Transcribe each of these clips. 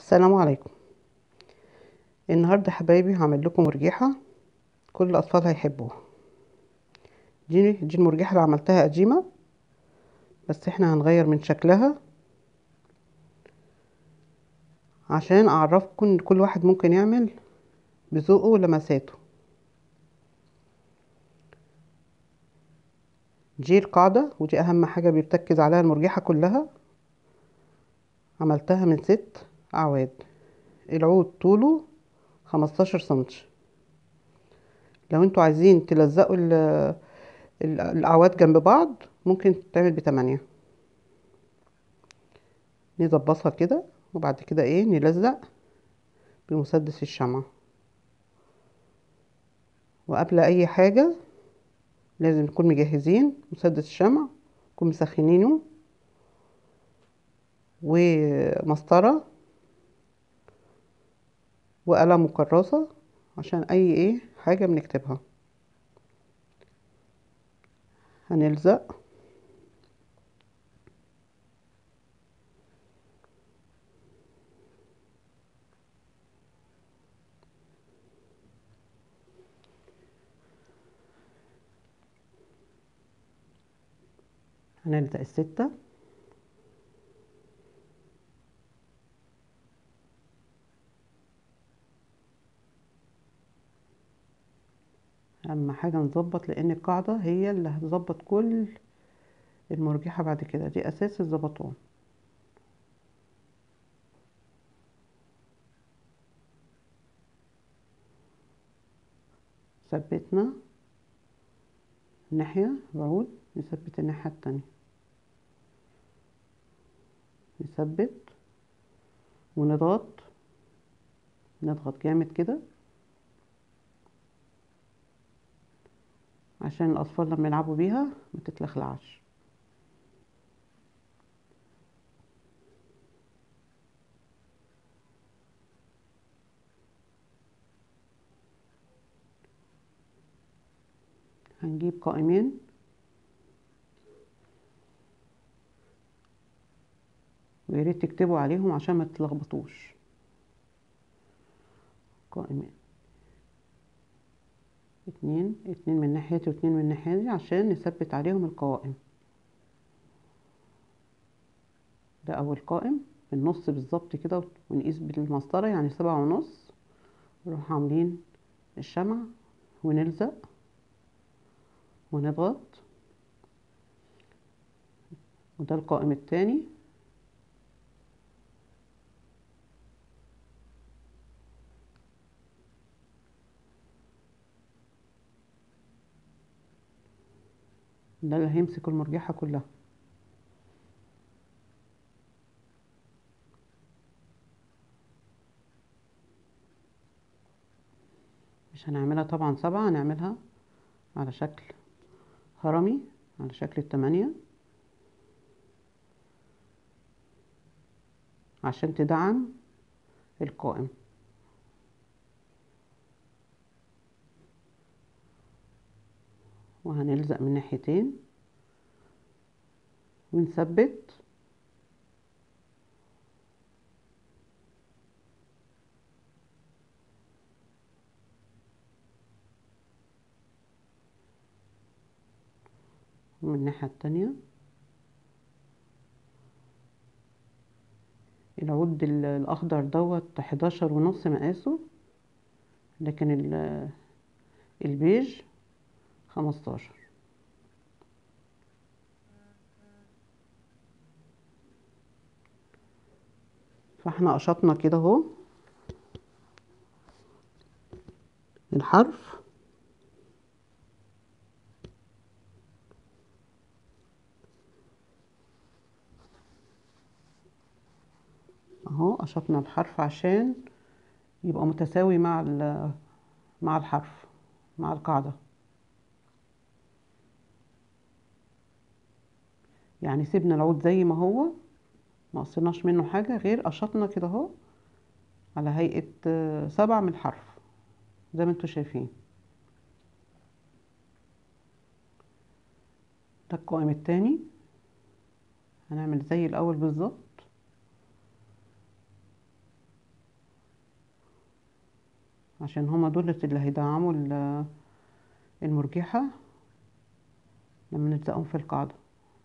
السلام عليكم النهارده حبايبي هعمل لكم مرجحه كل الاطفال هيحبوها دي دي المرجحه اللي عملتها قديمه بس احنا هنغير من شكلها عشان اعرفكم ان كل واحد ممكن يعمل بذوقه ولمساته دي القاعده ودي اهم حاجه بيرتكز عليها المرجحه كلها عملتها من ست اعواد العود طوله خمستاشر سنتي لو انتوا عايزين تلزقوا الاعواد جنب بعض ممكن تعمل بتمانية نظبطها كده وبعد كده ايه نلزق بمسدس الشمعة وقبل اي حاجة لازم نكون مجهزين مسدس الشمع نكون مسخنينه ومسطرة وقلم وكراسة عشان اي ايه حاجة بنكتبها هنلزق هنلزق الستة اهم حاجه نظبط لان القاعده هي اللي هتظبط كل المرجحه بعد كده دي اساس الزبطون ثبتنا ناحيه العود نثبت الناحيه التانية نثبت ونضغط نضغط جامد كده عشان الاطفال لما يلعبوا بيها ما تتلخلعش هنجيب قائمين وياريت تكتبوا عليهم عشان ما تتلخبطوش قائمين اتنين اتنين من ناحيتي واتنين من الناحية دي عشان نثبت عليهم القوائم ده اول قائم في النص بالظبط كده ونقيس بالمسطرة يعني سبعة ونص نروح عاملين الشمع ونلزق ونضغط وده القائم التاني ده اللي هيمسك المرجحة كلها مش هنعملها طبعا سبعة هنعملها على شكل هرمي على شكل التمانية عشان تدعم القائم وهنلزق من ناحيتين ونثبت ومن الناحية التانية العود الأخضر دوت حداشر ونص مقاسه لكن البيج خمستاشر فاحنا قشطنا كده اهو الحرف اهو قشطنا الحرف عشان يبقى متساوي مع مع الحرف مع القاعده يعني سيبنا العود زي ما هو ما قصيناش منه حاجة غير قشطنا كده اهو على هيئة سبع من الحرف زي ما انتوا شايفين ده القائم التاني هنعمل زي الاول بالظبط عشان هما دول اللي هيدعموا ال- المرجحة لما نلزقهم في القاعدة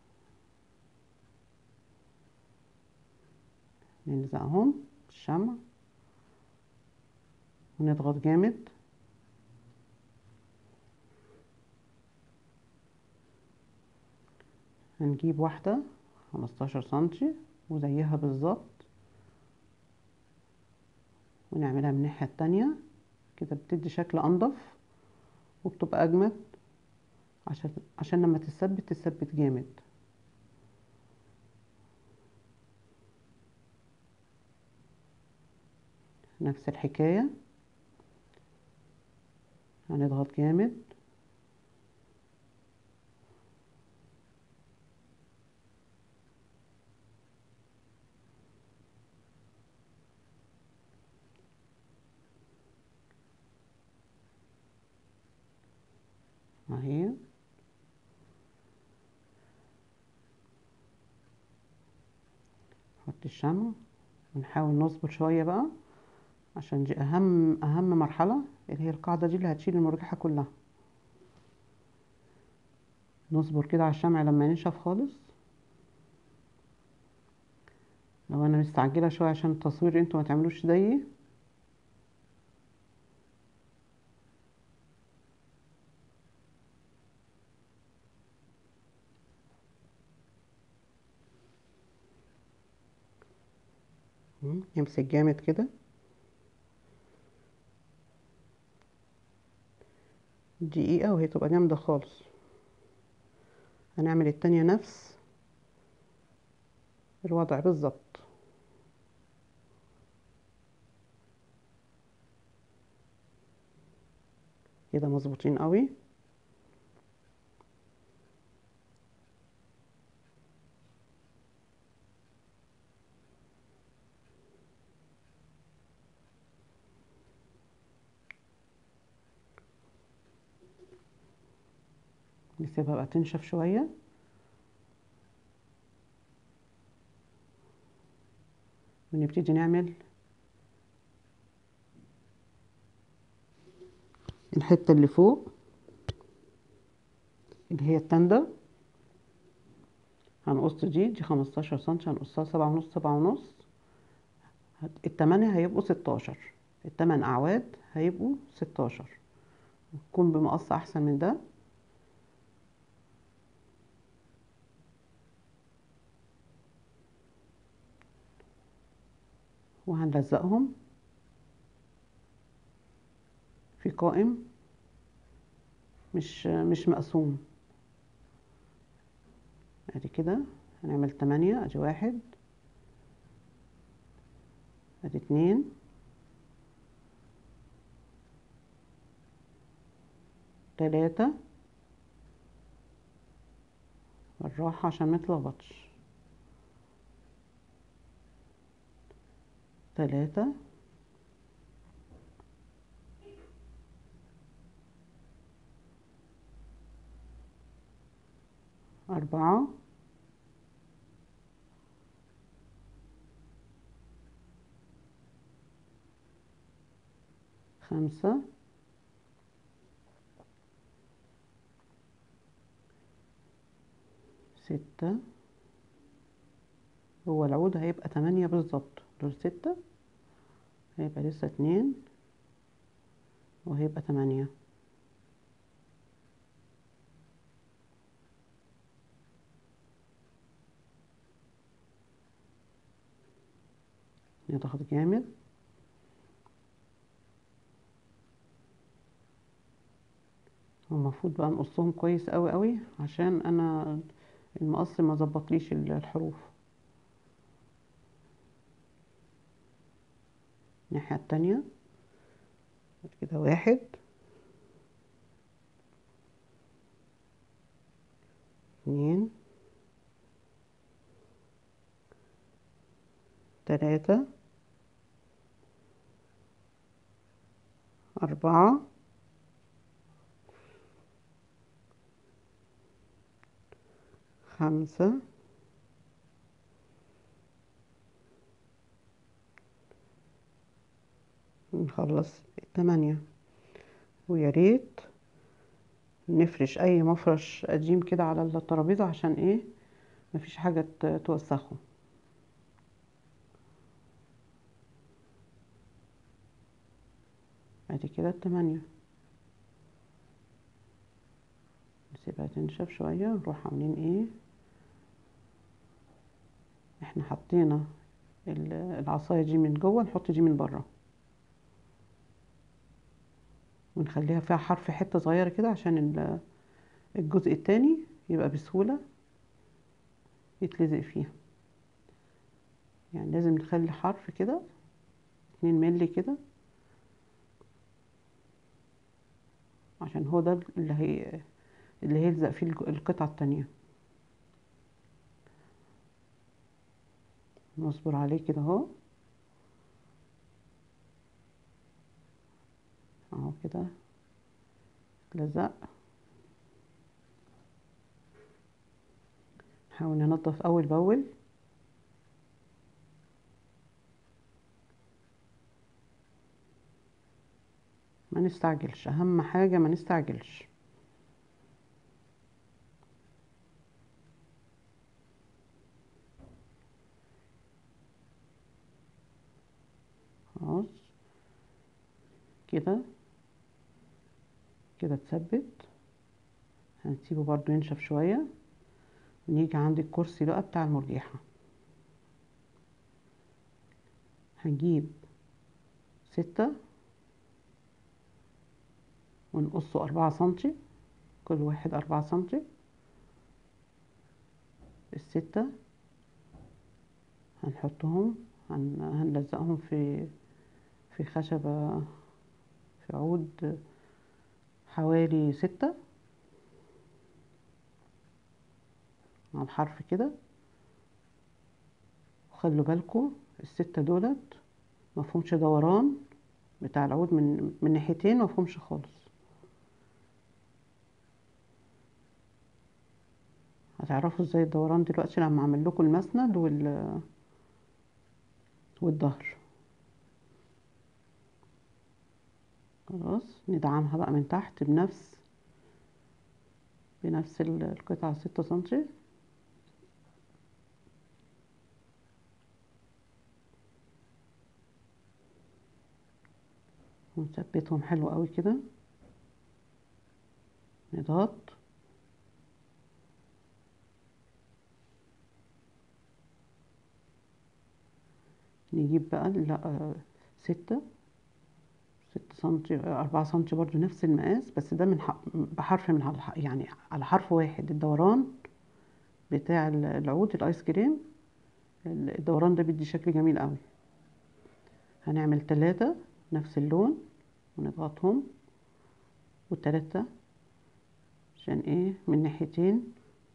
نلزقهم بالشمع ونضغط جامد هنجيب واحدة خمستاشر سنتي وزيها بالظبط ونعملها من الناحية التانية كده بتدي شكل أنضف وبتبقى أجمد عشان عشان لما تثبت تثبت جامد نفس الحكاية هنضغط جامد اهي نحط الشمع ونحاول نصبر شوية بقى عشان دي اهم اهم مرحلة اللي هي القاعدة دي اللي هتشيل المرجحة كلها نصبر كده على الشمع لما ينشف خالص لو انا مستعجلة شوية عشان التصوير انتوا ما تعملوش زيي مم، نمسك جامد كده دقيقة وهي تبقى جامدة خالص هنعمل التانية نفس الوضع بالظبط كده مظبوطين قوي نسيبها بقى تنشف شوية ونبتدي نعمل الحتة اللي فوق اللي هي التندة هنقص دي دي خمستاشر سنتي هنقصها سبعة ونص سبعة ونص هت- التمانية هيبقوا ستاشر التمن أعواد هيبقوا ستاشر نكون بمقص أحسن من ده وهنلزقهم في قائم مش مش مقسوم ادي كده هنعمل تمانية ادي واحد ادي اتنين تلاتة بالراحة عشان متلخبطش تلاتة أربعة خمسة ستة هو العود هيبقى تمانية بالظبط دول ستة هيبقى لسه اتنين وهيبقى تمانية نضغط جامد المفروض بقى نقصهم كويس قوي قوي عشان انا المقص ما ظبطليش الحروف الناحية التانية بعد كده واحد اتنين تلاتة أربعة خمسة ونخلص التمانية ويا ريت نفرش اي مفرش قديم كده على الترابيزة عشان ايه مفيش حاجة ت- توسخه ادي كده التمانية نسيبها تنشف شوية نروح عاملين ايه احنا حطينا ال- العصاية دي من جوه نحط دي من بره ونخليها فيها حرف حتة صغيرة كده عشان ال- الجزء التاني يبقى بسهولة يتلزق فيها يعني لازم نخلي حرف كده اتنين ملي كده عشان هو ده اللي هي اللي هيلزق فيه الج- القطعة التانية نصبر عليه كده اهو اهو كده لزق نحاول ننضف اول باول ما نستعجلش اهم حاجة ما نستعجلش خلاص كده كده اتثبت هنسيبه برضو ينشف شوية ونيجي عند الكرسي بقى بتاع المرجيحة هنجيب ستة ونقصه أربعة سنتي كل واحد أربعة سنتي الستة هنحطهم هن... هنلزقهم في في خشبة في عود حوالي ستة على الحرف كده وخلوا بالكم الستة دولت مفهومش دوران بتاع العود من من ناحيتين مفهومش خالص هتعرفوا ازاي الدوران دلوقتي لما اعمل لكم المسند وال والظهر خلاص ندعمها بقى من تحت بنفس بنفس ال- القطعة ستة سنتي ونثبتهم حلو قوي كده نضغط نجيب بقى ال- آه، ستة ستة سنتي آه، أربعة سنتي برضو نفس المقاس بس ده من ح- بحرف من على الح- يعني على حرف واحد الدوران بتاع ال- العود الآيس كريم ال- الدوران ده بيدي شكل جميل قوي هنعمل تلاتة نفس اللون ونضغطهم والتلاتة عشان ايه من ناحيتين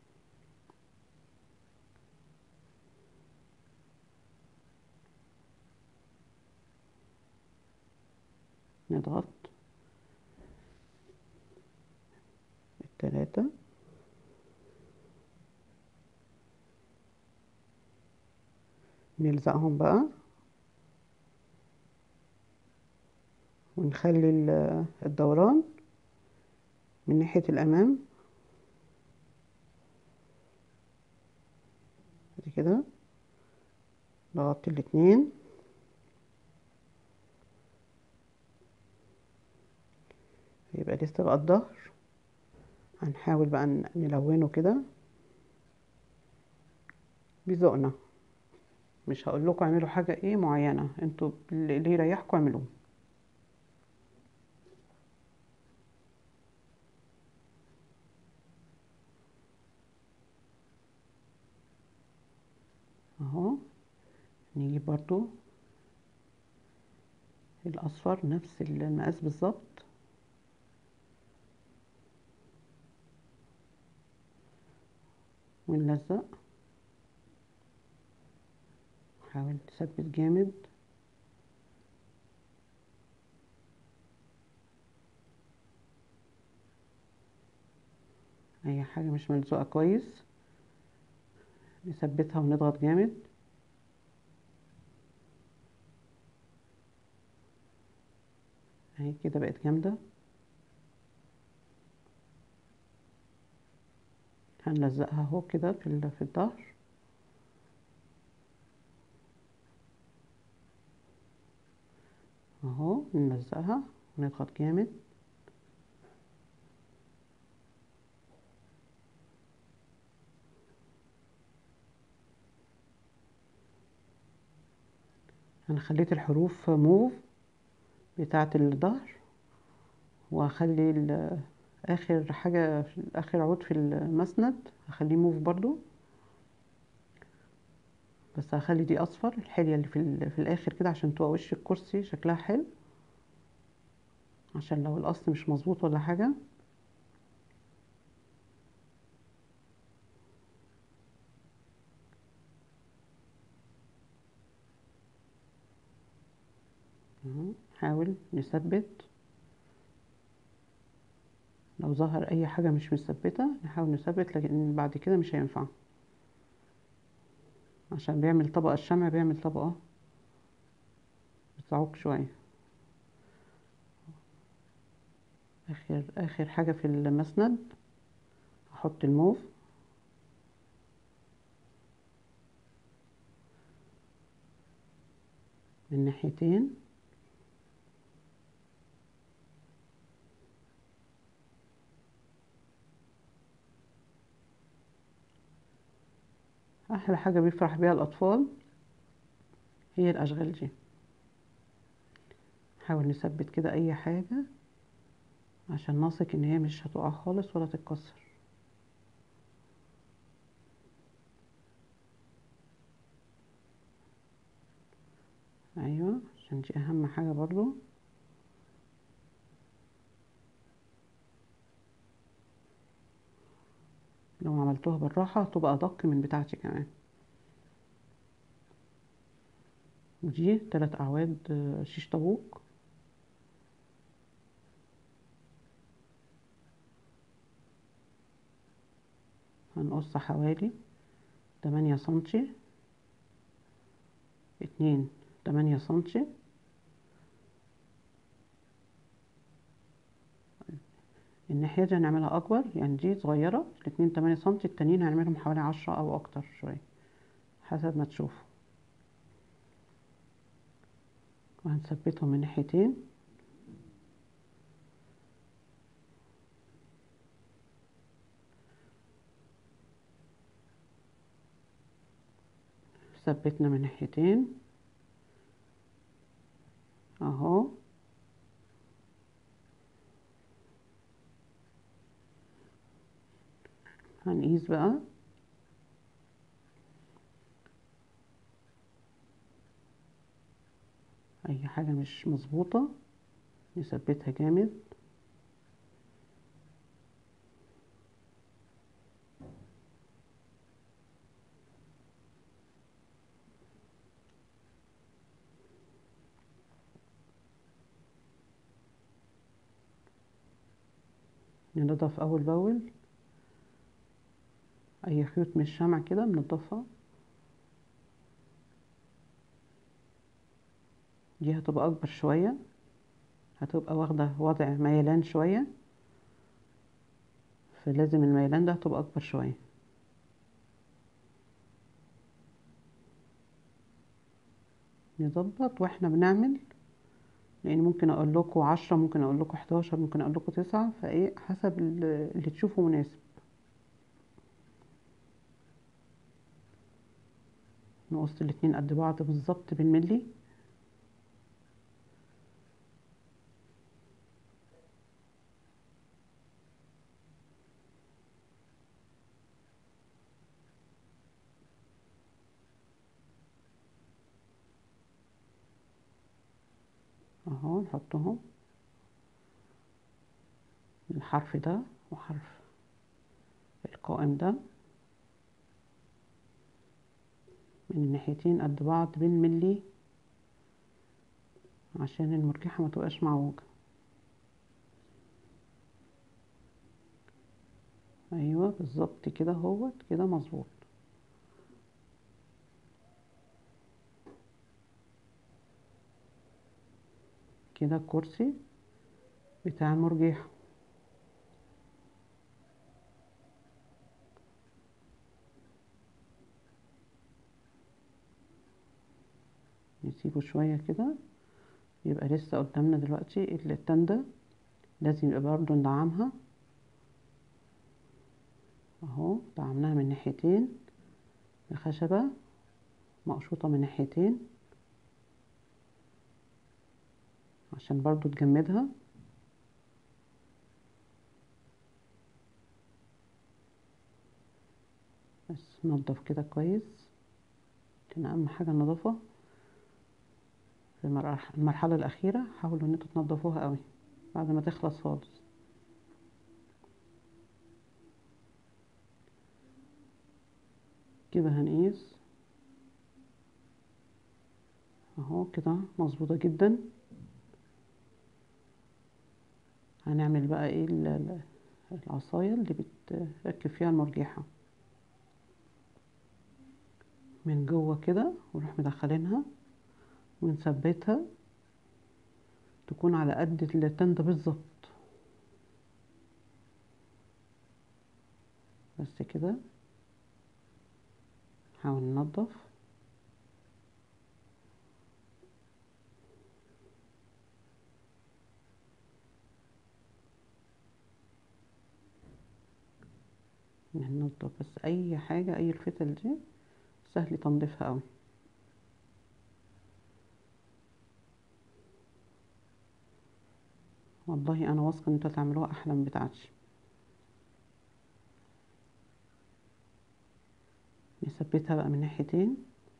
نضغط التلاتة نلزقهم بقى ونخلي ال- الدوران من ناحية الأمام ادي كده ضغطت الاتنين يبقى لسه بقى الظهر هنحاول بقى ن- نلونه كده بذوقنا مش هقول لكم اعملوا حاجة ايه معينة انتوا اللي اللي يريحكم اعملوه اهو نجيب برضو الاصفر نفس المقاس بالظبط ونلزق حاول تثبت جامد اي حاجة مش ملزوقة كويس نثبتها ونضغط جامد اهي كده بقت جامدة هنلزقها اهو كده في ال- في الظهر اهو نلزقها ونضغط جامد انا خليت الحروف موف بتاعة الظهر وهخلي ال- اخر حاجة في اخر عود في المسند هخليه موف برضو بس هخلي دي اصفر الحلية اللي في, ال- في الاخر كده عشان تبقى وش الكرسي شكلها حلو عشان لو الاصل مش مظبوط ولا حاجة اهو نحاول نثبت لو ظهر اي حاجة مش مثبتة نحاول نثبت لكن بعد كده مش هينفع عشان بيعمل طبقة الشمع بيعمل طبقة بتعوق شوية اخر اخر حاجة في المسند احط الموف من ناحيتين احلى حاجة بيفرح بيها الاطفال هي الاشغال دي نحاول نثبت كده اي حاجة عشان نثق ان هي مش هتقع خالص ولا تتكسر ايوه عشان دي اهم حاجة برضو لو عملتوها بالراحة هتبقى ادق من بتاعتي كمان ودي تلات اعواد آه، شيش طاووق هنقص حوالي تمانية سنتي اتنين تمانية سنتي الناحية دي هنعملها أكبر يعني دي صغيرة الاتنين تمانية سنتي التانيين هنعملهم حوالي عشرة أو أكتر شوية حسب ما تشوفوا وهنثبتهم من ناحيتين ثبتنا من ناحيتين اهو هنقيس بقى اي حاجة مش مظبوطة نثبتها جامد ننضف اول باول اي خيوط من الشمع كده بنضفها دي هتبقى اكبر شوية هتبقى واخدة وضع ميلان شوية فلازم الميلان ده هتبقى اكبر شوية نظبط واحنا بنعمل لان ممكن اقول لكم عشرة ممكن اقول لكم حداشر ممكن اقول لكم تسعة فايه حسب ال- اللي تشوفه مناسب نقص الاتنين قد بعض بالظبط بالملي اهو نحطهم الحرف ده وحرف القائم ده من الناحيتين قد بعض بالملي عشان المرجحة ما تبقاش معوجة ايوه بالظبط كده اهوت كده مظبوط كده الكرسي بتاع المرجيحة نسيبه شوية كده يبقى لسه قدامنا دلوقتي التندة لازم يبقى برضو ندعمها اهو دعمناها من ناحيتين الخشبة مقشوطة من ناحيتين عشان برضو تجمدها بس نضف كده كويس كان اهم حاجة النظافة في المرحلة الأخيرة حاولوا ان انتوا تنضفوها قوي بعد ما تخلص خالص كده هنقيس اهو كده مظبوطة جدا هنعمل بقى ايه العصاية اللي بتركب فيها المرجيحة من جوه كده ونروح مدخلينها ونثبتها تكون على قد التندة بالظبط بس كده نحاول ننضف ننضف بس اي حاجة اي الفتل دي سهل تنظيفها قوي والله انا واثقه ان انتوا هتعملوها احلى من بتاعتي نثبتها بقى من ناحيتين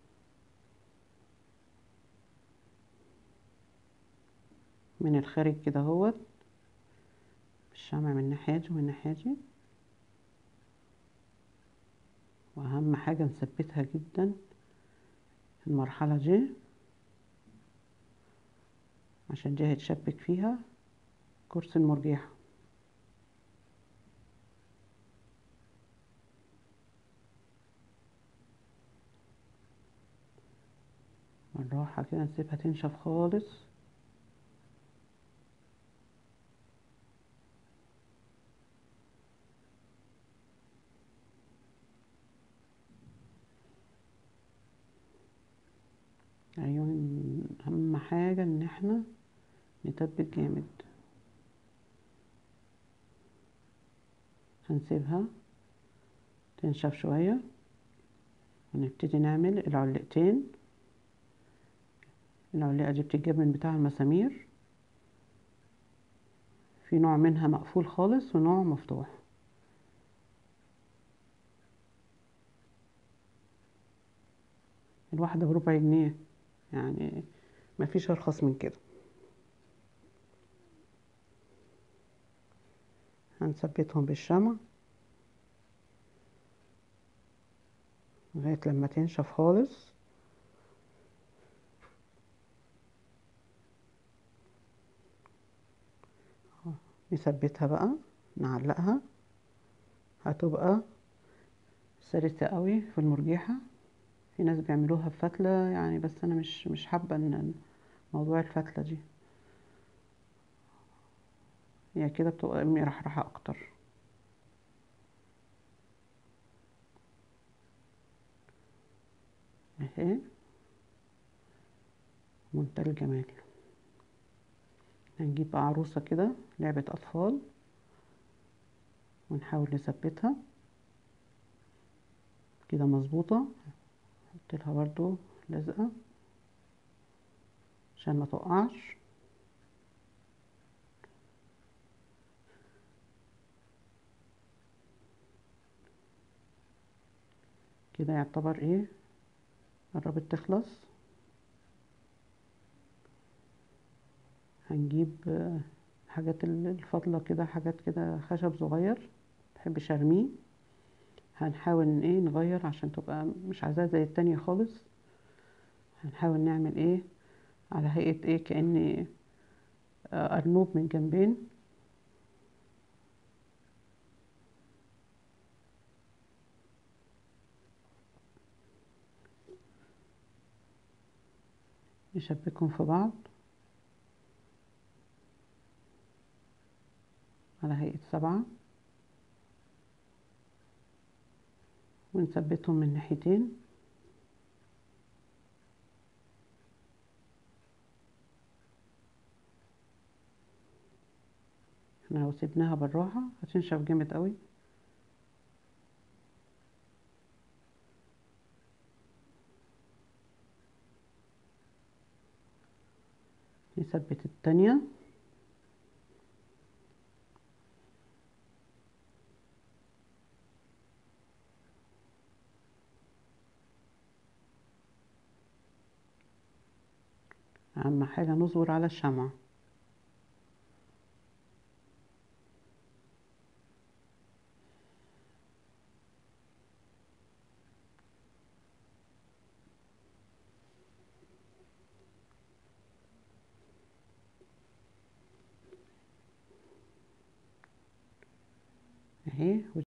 من الخارج كده اهوت بالشمع من الناحيه دي ومن الناحيه دي واهم حاجه نثبتها جدا المرحله دي عشان دي هيتشبك فيها كرسي المرجيحة بالراحة كده نسيبها تنشف خالص ايوه اهم حاجة ان احنا نتبت جامد هنسيبها تنشف شوية ونبتدي نعمل العلقتين العلقة دي بتتجاب من بتاع المسامير في نوع منها مقفول خالص ونوع مفتوح الواحدة بربع جنيه يعني مفيش ارخص من كده هنثبتهم بالشمع لغاية لما تنشف خالص نثبتها بقى نعلقها هتبقى سلسة قوي في المرجيحة في ناس بيعملوها بفتلة يعني بس انا مش مش حابة ان موضوع الفتلة دي هي كده بتبقى مرحرحة اكتر اهي منتهى الجمال هنجيب بقى عروسة كده لعبة اطفال ونحاول نثبتها كده مظبوطة نحط لها برضو لزقة عشان ما تقعش كده يعتبر ايه قربت تخلص هنجيب حاجات الفضلة كده حاجات كده خشب صغير مبحبش ارميه هنحاول ان ايه نغير عشان تبقى مش عايزاها زي التانية خالص هنحاول نعمل ايه على هيئة ايه كأن ارنوب من جنبين نشبكهم في بعض على هيئة سبعة ونثبتهم من ناحيتين احنا لو سيبناها بالراحة هتنشف جامد قوي نثبت التانية اهم حاجة نصبر على الشمع اهي